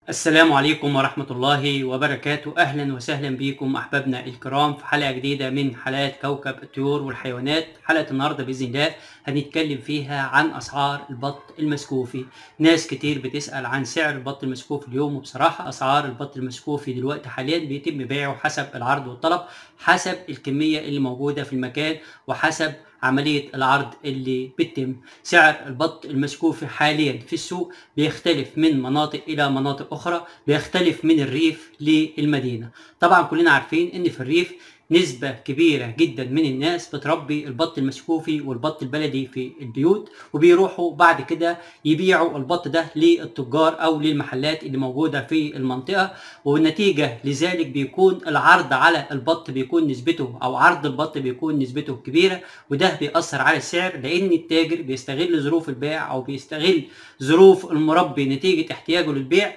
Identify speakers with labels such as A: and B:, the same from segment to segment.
A: السلام عليكم ورحمة الله وبركاته أهلا وسهلا بكم أحبابنا الكرام في حلقة جديدة من حلقات كوكب الطيور والحيوانات حلقة النهاردة بإذن الله هنتكلم فيها عن أسعار البط المسكوفي ناس كتير بتسأل عن سعر البط المسكوفي اليوم وبصراحة أسعار البط المسكوفي دلوقتي حاليا بيتم بيعه حسب العرض والطلب حسب الكمية اللي موجودة في المكان وحسب عملية العرض اللي بتتم سعر البط المسكوفي حاليا في السوق بيختلف من مناطق إلى مناطق أخرى بيختلف من الريف للمدينة طبعا كلنا عارفين ان في الريف نسبة كبيرة جدا من الناس بتربي البط المسكوفي والبط البلدي في البيوت وبيروحوا بعد كده يبيعوا البط ده للتجار او للمحلات اللي موجودة في المنطقة والنتيجة لذلك بيكون العرض على البط بيكون نسبته او عرض البط بيكون نسبته كبيرة وده بيأثر على السعر لان التاجر بيستغل ظروف البيع او بيستغل ظروف المربي نتيجة احتياجه للبيع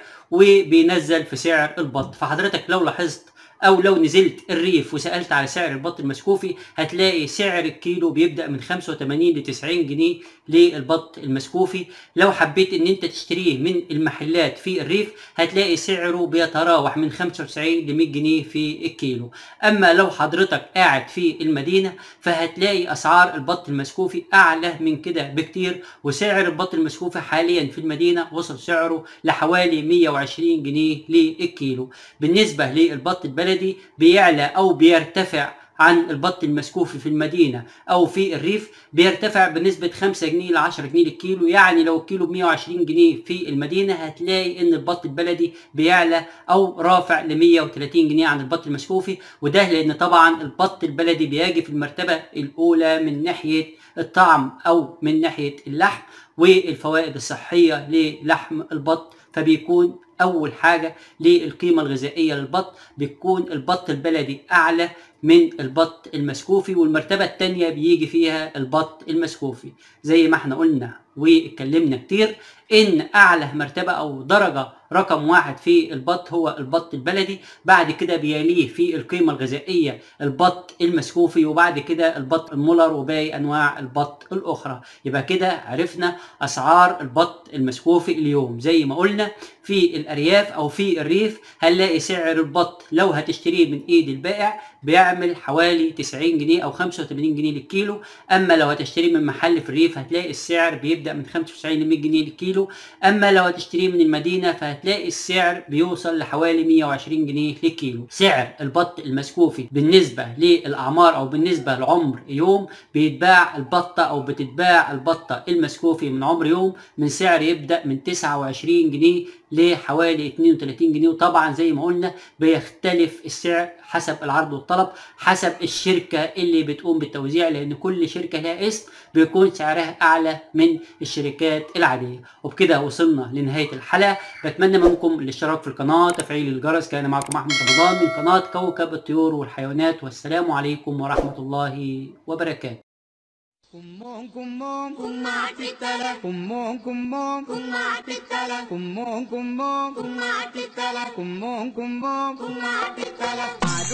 A: وبينزل في سعر البط فحضرتك لو لاحظت او لو نزلت الريف وسالت على سعر البط المسكوفي هتلاقي سعر الكيلو بيبدا من 85 ل 90 جنيه للبط المسكوفي لو حبيت ان انت تشتريه من المحلات في الريف هتلاقي سعره بيتراوح من 95 ل 100 جنيه في الكيلو اما لو حضرتك قاعد في المدينه فهتلاقي اسعار البط المسكوفي اعلى من كده بكتير وسعر البط المسكوفي حاليا في المدينه وصل سعره لحوالي 120 جنيه للكيلو بالنسبه للبط البلدي البلدي بيعلى او بيرتفع عن البط المسكوفي في المدينة أو في الريف بيرتفع بنسبة 5 جنيه ل 10 جنيه للكيلو يعني لو الكيلو ب 120 جنيه في المدينة هتلاقي إن البط البلدي بيعلى أو رافع ل 130 جنيه عن البط المسكوفي وده لأن طبعا البط البلدي بيجي في المرتبة الأولى من ناحية الطعم أو من ناحية اللحم والفوائد الصحية للحم البط فبيكون اول حاجه للقيمه الغذائيه للبط بتكون البط البلدي اعلى من البط المسكوفي والمرتبه الثانيه بيجي فيها البط المسكوفي زي ما احنا قلنا واتكلمنا كتير ان اعلى مرتبه او درجه رقم واحد في البط هو البط البلدي بعد كده بيليه في القيمة الغذائية البط المسكوفي وبعد كده البط المولر وباقي أنواع البط الأخرى يبقى كده عرفنا أسعار البط المسكوفي اليوم زي ما قلنا في الأرياف أو في الريف هنلاقي سعر البط لو هتشتريه من إيد البائع بيعمل حوالي 90 جنيه أو 85 جنيه للكيلو أما لو هتشتريه من محل في الريف هتلاقي السعر بيبدأ من 95 ل 100 جنيه للكيلو أما لو هتشتريه من المدينة فهت هتلاقي السعر بيوصل لحوالي 120 جنيه للكيلو سعر البط المسكوفي بالنسبة للأعمار أو بالنسبة لعمر يوم بيتباع البطة أو بتتباع البطة المسكوفي من عمر يوم من سعر يبدأ من 29 جنيه لحوالي 32 جنيه وطبعا زي ما قلنا بيختلف السعر حسب العرض والطلب حسب الشركة اللي بتقوم بالتوزيع لأن كل شركة لها اسم بيكون سعرها أعلى من الشركات العادية وبكده وصلنا لنهاية الحلقة بتمنى منكم الاشتراك في القناة تفعيل الجرس كان معكم أحمد رمضان من قناة كوكب الطيور والحيوانات والسلام عليكم ورحمة الله وبركاته
B: കുമ്മോം കുമ്മോം
C: കുമ്മാട്ടിത്തല
B: കുമ്മോം കുമ്മോം
C: കുമ്മാട്ടിത്തല
B: കുമ്മോം കുമ്മോം
C: കുമ്മാട്ടിത്തല
B: കുമ്മോം കുമ്മോം
C: കുമ്മാട്ടിത്തല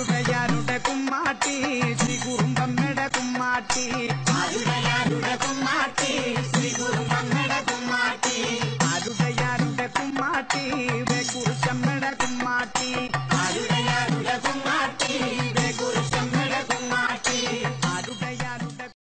B: ആരുടെ കുമ്മാട്ടി ശ്രീ കുറുമ്പമ്മയുടെ കുമ്മാട്ടി
C: ആരുടെ ആരുടെ കുമ്മാ